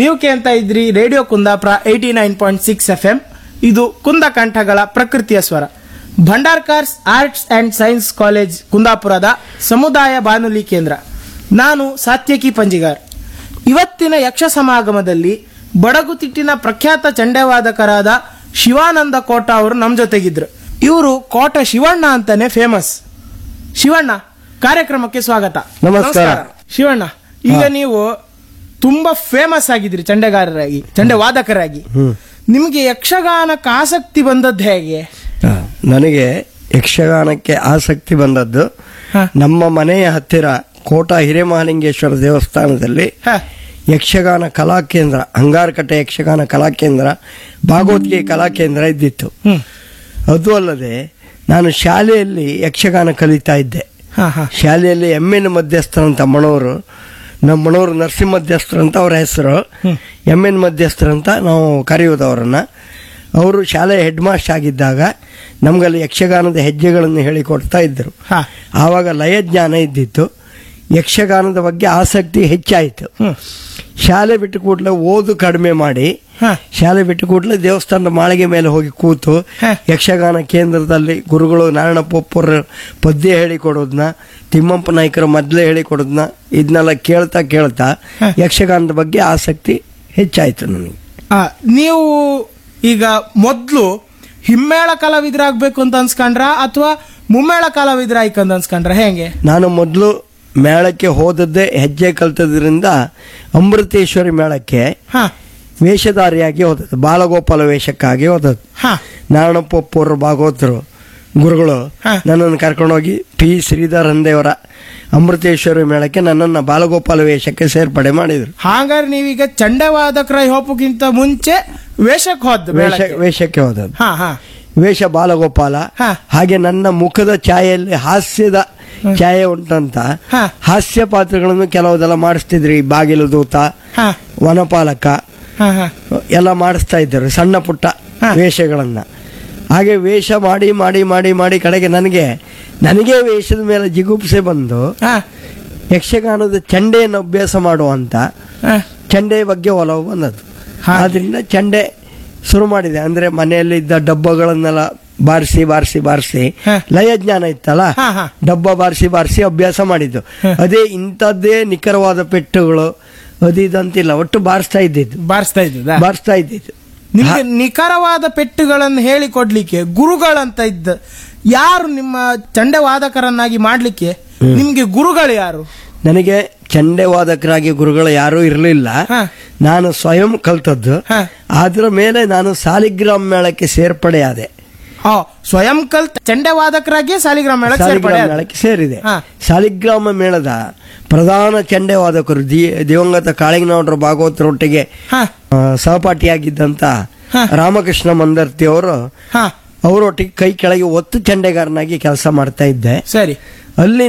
ನೀವು ಕೇಳ್ತಾ ಇದ್ರಿ radio Kundapura eighty nine point six F M ಇದು ಕುಂದ ಕಂಠಗಳ ಪ್ರಕೃತಿಯ ಸ್ವರ Bhandarkars arts and science college ಕುಂದಾಪುರದ ಸಮುದಾಯ ಬಾನುಲಿ ಕೇಂದ್ರ ನಾನು ಸಾತ್ಯಕಿ ಪಂಜಿಗಾರ್ ಇವತ್ತಿನ ಯಕ್ಷ ಸಮಾಗಮದಲ್ಲಿ ಬಡಗುತಿಟ್ಟಿನ ಪ್ರಖ್ಯಾತ ಚಂಡೆವಾದಕರಾದ ಶಿವಾನಂದ ಕೋಟ ಅವರು ನಮ್ಮ ಜೊತೆಗಿದ್ರು ಇವರು ಕೋಟ ಶಿವಣ್ಣ ಅಂತಾನೆ ಫೇಮಸ್ ಶಿವಣ್ಣ ಕಾರ್ಯಕ್ರಮಕ್ಕೆ ಸ್ವಾಗತ ನಮಸ್ಕಾರ. ಶಿವಣ್ಣ ಈಗ ನೀವು ತುಂಬಾ ಫೇಮಸ್ ಆಗಿದ್ರಿ ಚಂಡೆಗಾರರಾಗಿ ಚಂಡೆ ವಾದಕರಾಗಿ ನಿಮಗೆ ಯಕ್ಷಗಾನಕ್ಕೆ ಆಸಕ್ತಿ ಬಂದದ್ದು ಹೇಗೆ ಆ, ನನಗೆ ಯಕ್ಷಗಾನಕ್ಕೆ ಆಸಕ್ತಿ ಬಂದದ್ದು ಹ. ನಮ್ಮ ಮನೆಯ ಹತ್ತಿರ ಕೋಟ ಹಿರೇಮಹಾಲಿಂಗೇಶ್ವರ ದೇವಸ್ಥಾನದಲ್ಲಿ ಹ, ಯಕ್ಷಗಾನ ಕಲಾಕೇಂದ್ರ ಅಂಗಾರಕಟ್ಟೆ ಯಕ್ಷಗಾನ ಕಲಾಕೇಂದ್ರ ಭಾಗವತಿಗೆ ಕಲಾಕೇಂದ್ರ ಇದ್ದಿತ್ತು ಹ್ಮ್. ಅದು ಅಲ್ಲದೆ ನಾನು ಶಾಲೆಯಲ್ಲಿ ಯಕ್ಷಗಾನ ಕಲಿತಾ ಇದ್ದೆ ಹ, ಹ. ಶಾಲೆಯಲ್ಲಿ ಎಮ್ಮೆನ ಮಧ್ಯಸ್ಥರಂತ ಮಣವರು ನಮ್ಮ ಮಣವರು ನರಸಿಂಹ ಮಧ್ಯಸ್ಥರಂತ ಅವರ ಹೆಸರು ಎಮ್ಮೆನ ಮಧ್ಯಸ್ಥರಂತ ನಾವು ಕರೆಯೋದು ಅವರನ್ನ ಅವರು ಶಾಲೆಯ ಹೆಡ್ ಮಾಸ್ಟರ್ ಆಗಿದ್ದಾಗ ನಮಗಲ್ಲಿ ಯಕ್ಷಗಾನದ ಹೆಜ್ಜೆಗಳನ್ನು ಹೇಳಿಕೊಡ್ತಾ ಇದ್ದರು ಹ. ಆವಾಗ ಲಯಜ್ಞಾನ ಇದ್ದಿತ್ತು ಯಕ್ಷಗಾನದ ಬಗ್ಗೆ ಆಸಕ್ತಿ ಹೆಚ್ಚಾಯಿತು ಹ್ಮ್. ಶಾಲೆ ಬಿಟ್ಟು ಕೂಡಲೇ ಓದು ಕಡಿಮೆ ಮಾಡಿ ಹ. ಶಾಲೆ ಬಿಟ್ಟು ಕೂಡಲೇ ದೇವಸ್ಥಾನದ ಮಾಳಿಗೆ ಮೇಲೆ ಹೋಗಿ ಕೂತು ಹ. ಯಕ್ಷಗಾನ ಕೇಂದ್ರದಲ್ಲಿ ಗುರುಗಳು ನಾರಾಯಣ ಪೊಪ್ಪರು ಪದ್ಯ ಹೇಳಿಕೊಡೋದನ್ನ ತಿಮ್ಮಪ್ಪ ನಾಯ್ಕರು ಮೊದಲೇ ಹೇಳಿಕೊಡೋದನ್ನ ಇದನ್ನೆಲ್ಲ ಕೇಳ್ತಾ ಕೇಳ್ತಾ ಹ. ಯಕ್ಷಗಾನದ ಬಗ್ಗೆ ಆಸಕ್ತಿ ಹೆಚ್ಚಾಯಿತು ನನಗೆ ಆ, ನೀವು ಈಗ ಮೊದ್ಲು ಹಿಮ್ಮೇಳ ಕಲಾವಿದರಾಗ್ಬೇಕು ಅಂತ ಅನ್ಸ್ಕೊಂಡ್ರ ಅಥವಾ ಮುಮ್ಮೇಳ ಕಲಾವಿದ್ರ ಆಯ್ಕಂತ ಅನ್ಸ್ಕೊಂಡ್ರ ಹೇಗೆ ನಾನು ಮೊದಲು ಮೇಳಕ್ಕೆ ಹೋದದ್ದೇ ಹೆಜ್ಜೆ ಕಲ್ತದ್ರಿಂದ ಅಮೃತೇಶ್ವರಿ ಮೇಳಕ್ಕೆ ಹ ವೇಷಧಾರಿಯಾಗಿ ಹೋದದ್ದು ಬಾಲಗೋಪಾಲ ವೇಷಕ್ಕಾಗಿ ಹೋದದ್ದು ಹ ನಾರಾಯಣಪ್ಪ ಪೂರ್ವ ಭಾಗವತರು ಗುರುಗಳು ಹ. ನನ್ನನ್ನು ಕರ್ಕೊಂಡೋಗಿ ಪಿ ಶ್ರೀಧರ್ ಹಂದೇವರ ಅಮೃತೇಶ್ವರಿ ಮೇಳಕ್ಕೆ ನನ್ನನ್ನು ಬಾಲಗೋಪಾಲ ವೇಷಕ್ಕೆ ಸೇರ್ಪಡೆ ಮಾಡಿದರು ಹಾಗಾದ್ರೆ ನೀವೀಗ ಚಂಡವಾದಕರ ಹೋಪಕ್ಕಿಂತ ಮುಂಚೆ ವೇಷಕ್ಕೆ ಹೋದ್ ವೇಷ ವೇಷಕ್ಕೆ ಹೋದದ್ದು ಹಾ ಹಾ ವೇಷ ಬಾಲಗೋಪಾಲ ಹ. ಹಾಗೆ ನನ್ನ ಮುಖದ ಛಾಯೆಯಲ್ಲಿ ಹಾಸ್ಯದ ಛಾಯೆ ಉಂಟಂತ ಹ. ಹಾಸ್ಯ ಪಾತ್ರಗಳನ್ನು ಕೆಲವುದೆಲ್ಲ ಮಾಡಿಸ್ತಿದ್ರಿ ಬಾಗಿಲು ದೂತ ಹಾ ವನಪಾಲಕ ಹಾ ಹಾ ಎಲ್ಲ ಮಾಡಿಸ್ತಾ ಇದ್ದರು ಸಣ್ಣ ಪುಟ್ಟ ಹ. ವೇಷಗಳನ್ನ ಹಾಗೆ ವೇಷ ಮಾಡಿ ಮಾಡಿ ಮಾಡಿ ಮಾಡಿ ಕಡೆಗೆ ನನಗೆ ನನಗೆ ವೇಷದ ಮೇಲೆ ಜಿಗುಪ್ಸೆ ಬಂದು ಹಾ ಯಕ್ಷಗಾನದ ಚಂಡೆಯನ್ನು ಅಭ್ಯಾಸ ಮಾಡುವಂತ ಹಾ ಚಂಡೆ ಬಗ್ಗೆ ಒಲವು ಬಂದದ್ದು ಹಾಗೆ. ಆದ್ರಿಂದ ಚಂಡೆ ಶುರು ಮಾಡಿದೆ ಅಂದ್ರೆ ಮನೆಯಲ್ಲಿ ಇದ್ದ ಡಬ್ಬಗಳನ್ನೆಲ್ಲ ಬಾರಿಸಿ ಬಾರಿಸಿ ಬಾರಿಸಿ ಹ. ಲಯಜ್ಞಾನ ಇತ್ತಲ್ಲ ಹ, ಹ. ಡಬ್ಬ ಬಾರಿಸಿ ಬಾರಿಸಿ ಅಭ್ಯಾಸ ಮಾಡಿದ್ದು ಹ. ಅದೇ ಇಂಥದ್ದೇ ನಿಖರವಾದ ಪೆಟ್ಟುಗಳು ಅದು ಇದಂತಿಲ್ಲ ಒಟ್ಟು ಬಾರಿಸ್ತಾ ಇದ್ದಿದ್ದು ಬಾರಿಸ್ತಾ ಇದ್ದದ ಬಾರಿಸ್ತಾ ಇದ್ದಿದ್ದು ನಿಮ್ಗೆ ನಿಖರವಾದ ಪೆಟ್ಟುಗಳನ್ನು ಹೇಳಿಕೊಡ್ಲಿಕ್ಕೆ ಗುರುಗಳಂತ ಇದ್ದ ಯಾರು ನಿಮ್ಮ ಚಂಡೆ ವಾದಕರನ್ನಾಗಿ ಮಾಡ್ಲಿಕ್ಕೆ ನಿಮ್ಗೆ ಗುರುಗಳು ಯಾರು ನನಗೆ ಚಂಡೆ ವಾದಕರಾಗಿ ಗುರುಗಳು ಯಾರೂ ಇರಲಿಲ್ಲ ಹ. ನಾನು ಸ್ವಯಂ ಕಲ್ತದ್ದು ಹ. ಅದರ ಮೇಲೆ ನಾನು ಸಾಲಿಗ್ರಾಮ ಮೇಳಕ್ಕೆ ಸೇರ್ಪಡೆಯಾದೆ ಆ, ಸ್ವಯಂ ಕಲ್ ಚಂಡೆ ವಾದಕರಾಗಿ ಸಾಲಿಗ್ರಾಮ ಮೇಳಕ್ಕೆ ಸೇರ್ಪಡೆ ಸಾಲಿಗ್ರಾಮ ಆದ. ಮೇಳಕ್ಕೆ ಸೇರಿದೆ ಹ. ಸಾಲಿಗ್ರಾಮ ಮೇಳದ ಪ್ರಧಾನ ಚಂಡೆ ವಾದಕರು ದಿ- ದಿವಂಗತ ಕಾಳಿಂಗನವರ ಭಾಗವತರೊಟ್ಟಿಗೆ ಹ ಆ, ಸಹಪಾಠಿಯಾಗಿದ್ದಂತ ಹ. ರಾಮಕೃಷ್ಣ ಮಂದರ್ತಿ ಅವರು ಹ ಅವರೊಟ್ಟಿಗೆ ಕೈ ಕೆಳಗೆ ಒತ್ತು ಚಂಡೆಗಾರನಾಗಿ ಕೆಲಸ ಮಾಡ್ತಾ ಇದ್ದೆ ಸರಿ ಅಲ್ಲಿ